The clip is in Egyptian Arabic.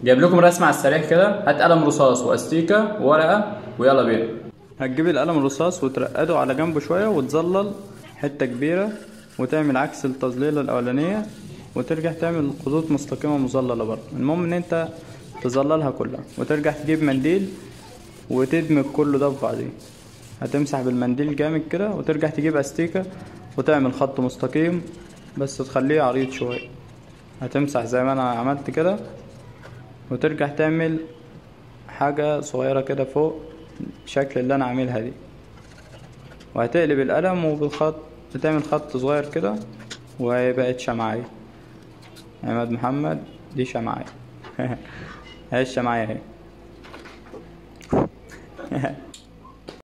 جايب لكم رسمة على السريع كده هات قلم رصاص واستيكة وورقة ويلا بينا هتجيب القلم الرصاص وترقده على جنبه شوية وتظلل حتة كبيرة وتعمل عكس التظليلة الأولانية وترجع تعمل خطوط مستقيمة مظللة برضه المهم ان انت تظللها كلها وترجع تجيب منديل وتدمج كله ده في بعضيه هتمسح بالمنديل جامد كده وترجع تجيب استيكة وتعمل خط مستقيم بس تخليه عريض شوية هتمسح زي ما انا عملت كده وترجع تعمل حاجة صغيرة كده فوق شكل اللي انا عاملها دي وهتقلب القلم وبالخط تعمل خط صغير كده وهي بقت شمعية عماد محمد دي شمعية هاي الشمعية اهي